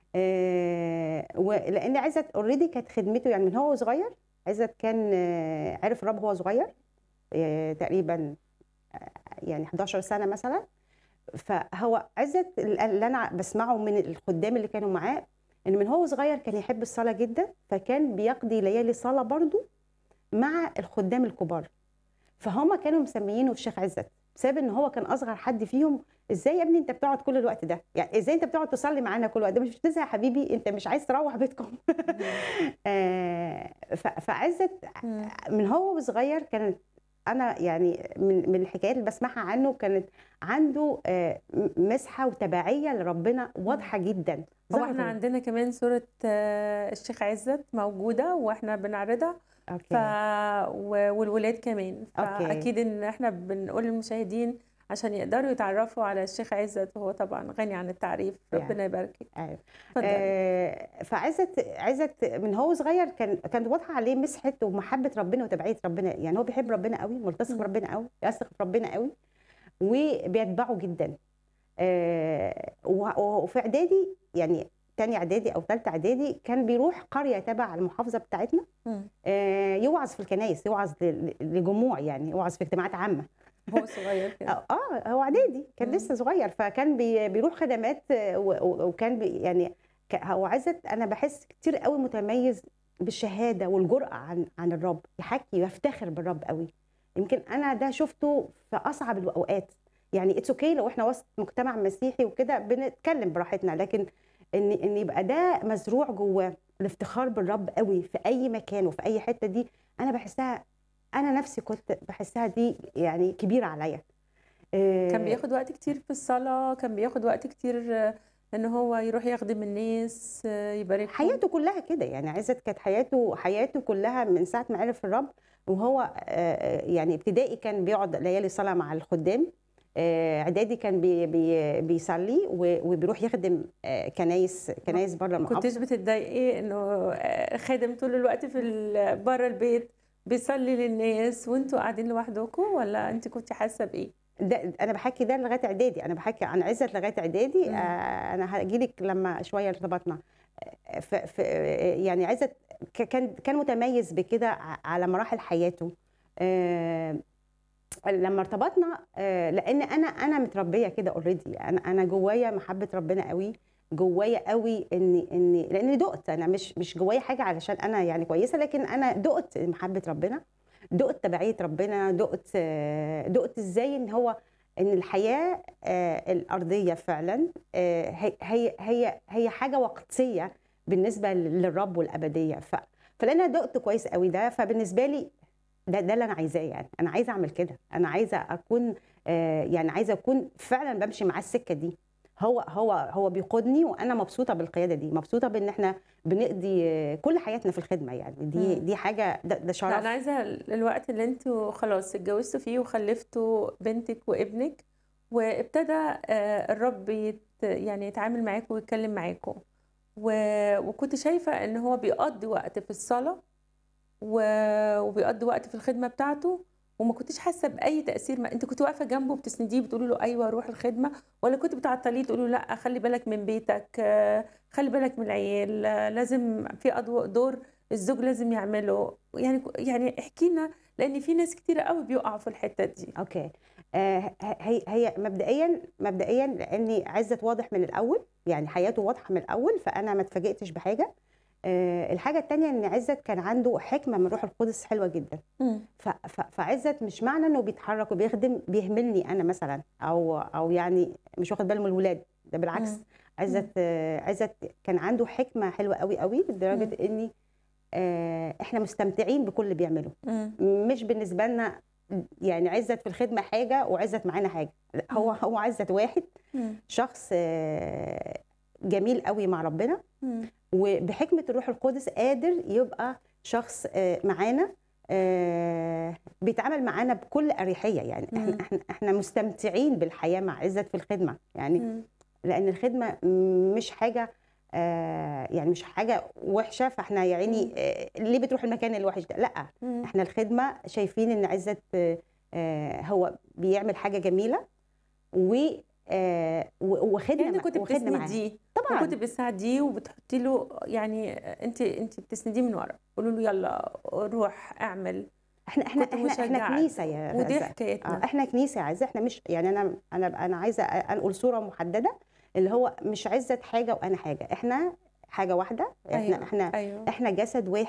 آه، ولان عزت اوريدي كانت خدمته يعني من هو صغير عزت كان آه، عرف الرب وهو صغير آه، تقريبا آه، يعني 11 سنه مثلا فهو عزت اللي انا بسمعه من الخدام اللي كانوا معاه ان من هو صغير كان يحب الصلاه جدا فكان بيقضي ليالي صلاه برضو مع الخدام الكبار فهم كانوا مسميينه الشيخ عزت بسبب ان هو كان اصغر حد فيهم ازاي يا ابني انت بتقعد كل الوقت ده يعني ازاي انت بتقعد تصلي معانا كل الوقت ده مش بتزهق يا حبيبي انت مش عايز تروح بيتكم آه، ف- فعزت مم. من هو صغير كانت انا يعني من من الحكايات اللي بسمعها عنه كانت عنده آه، م- مسحه وتبعيه لربنا واضحه جدا هو ظهرت- احنا عندنا كمان صورة آه، الشيخ عزت موجودة واحنا بنعرضها ف... اوكي و- والولاد كمان أوكي. فأكيد إن احنا بنقول للمشاهدين عشان يقدروا يتعرفوا على الشيخ عزت وهو طبعا غني عن التعريف يعني. ربنا يباركك أيوة. اتفضل آه، فعزت عزت من هو صغير كان كانت واضحه عليه مسحه ومحبه ربنا وتبعيه ربنا يعني هو بيحب ربنا قوي ملتصق مم. بربنا قوي يثق في ربنا قوي وبيتبعه جدا آه، و- وفي اعدادي يعني تاني اعدادي او ثالثه اعدادي كان بيروح قريه تبع المحافظه بتاعتنا مم. آه، يوعظ في الكنائس يوعظ ل- لجموع يعني يوعظ في اجتماعات عامه هو صغير كده اه آه، هو اعدادي كان مم. لسه صغير فكان بي بيروح خدمات آه، و- و- وكان بي يعني ك- هو عزت انا بحس كتير قوي متميز بالشهاده والجرأه عن عن الرب يحكي يفتخر بالرب قوي يمكن انا ده شفته في اصعب الاوقات يعني اتس اوكي لو احنا وسط مجتمع مسيحي وكده بنتكلم براحتنا لكن ان ان يبقى ده مزروع جواه الافتخار بالرب قوي في اي مكان وفي اي حته دي انا بحسها انا نفسي كنت بحسها دي يعني كبيره عليا كان بياخد وقت كتير في الصلاة كان بياخد وقت كتير آه، ان هو يروح يخدم الناس آه، يباركهم حياته كلها كده يعني عزت كانت حياته حياته كلها من ساعه ما عرف الرب وهو آه، يعني ابتدائي كان بيقعد ليالي صلاه مع الخدام آه، اعدادي كان بي بي بيصلي و- وبيروح يخدم آه، كنايس كنايس بره المحافظه كنتش بتتضايقي انه آه، خادم طول الوقت في ال- بره البيت بيصلي للناس وانتوا قاعدين لوحدكم ولا انت كنت حاسه بايه؟ ده انا بحكي ده لغايه اعدادي انا بحكي عن عزت لغايه اعدادي مم. آه انا هاجي لك لما شويه ارتبطنا آه، ف ف يعني عزت ك- كان كان متميز بكده ع- على مراحل حياته آه لما ارتبطنا آه لان انا انا متربيه كده اوريدي انا انا جوايا محبه ربنا قوي جوايا قوي اني اني لاني دقت انا مش مش جوايا حاجه علشان انا يعني كويسه لكن انا دقت محبه ربنا دقت تبعيه ربنا دقت آه، دقت ازاي ان هو ان الحياه آه، الارضيه فعلا آه، هي هي هي هي حاجه وقتيه بالنسبه للرب والابديه ف فلان انا دقت كويس قوي ده فبالنسبه لي ده ده اللي انا عايزاه يعني انا عايزه اعمل كده انا عايزه اكون آه، يعني عايزه اكون فعلا بمشي معاه السكه دي هو هو هو بيقودني وانا مبسوطه بالقياده دي مبسوطه بان احنا بنقضي آه، كل حياتنا في الخدمه يعني دي مم. دي حاجه ده, ده لا شرف انا عايزه الوقت اللي انتوا خلاص اتجوزتوا فيه وخلفتوا بنتك وابنك وابتدى آه، الرب يت يعني يتعامل معاكم ويتكلم معاكم و- وكنت شايفه ان هو بيقضي وقت في الصلاه و- وبيقضي وقت في الخدمه بتاعته وما كنتش حاسه باي تاثير ما انت كنت واقفه جنبه بتسنديه بتقولي له ايوه روح الخدمه ولا كنت بتعطليه تقولي له لا خلي بالك من بيتك آه، خلي بالك من العيال آه، لازم في أدو- دور الزوج لازم يعمله يعني يعني احكي لنا لان في ناس كتير قوي بيقعوا في الحته دي اوكي آه هي هي مبدئيا مبدئيا لاني عزت واضح من الاول يعني حياته واضحه من الاول فانا ما اتفاجئتش بحاجه آه الحاجه الثانيه ان عزت كان عنده حكمه من روح القدس حلوه جدا مم. ف- ف- فعزت مش معنى انه بيتحرك وبيخدم بيهملني انا مثلا او او يعني مش واخد باله من الولاد ده بالعكس مم. عزت آه، عزت كان عنده حكمه حلوه قوي قوي لدرجه اني آه، احنا مستمتعين بكل اللي بيعمله مم. مش بالنسبه لنا يعني عزت في الخدمه حاجه وعزت معانا حاجه لا هو هو عزت واحد مم. شخص آه، جميل قوي مع ربنا مم. وبحكمه الروح القدس قادر يبقى شخص آه، معانا آه، بيتعامل معانا بكل اريحيه يعني مم. احنا احنا احنا مستمتعين بالحياه مع عزت في الخدمه يعني مم. لان الخدمه مش حاجه آه، يعني مش حاجه وحشه فاحنا يا عيني آه، ليه بتروح المكان الوحش ده لا مم. احنا الخدمه شايفين ان عزت آه، آه، هو بيعمل حاجه جميله و آه و- وخدنا يعني مع- كنت وخدنا معاه بتسنديه طبعا وكنت بتساعديه وبتحطي له يعني انت انت بتسنديه من ورا قولوا له يلا روح اعمل احنا احنا كنت احنا احنا مشجعة. كنيسه يا ودي غزة. حكايتنا اه احنا كنيسه عايزه احنا مش يعني انا انا انا عايزه انقل صوره محدده اللي هو مش عزت حاجه وانا حاجه احنا حاجه واحده احنا أيوة. احنا ايوه احنا جسد واحد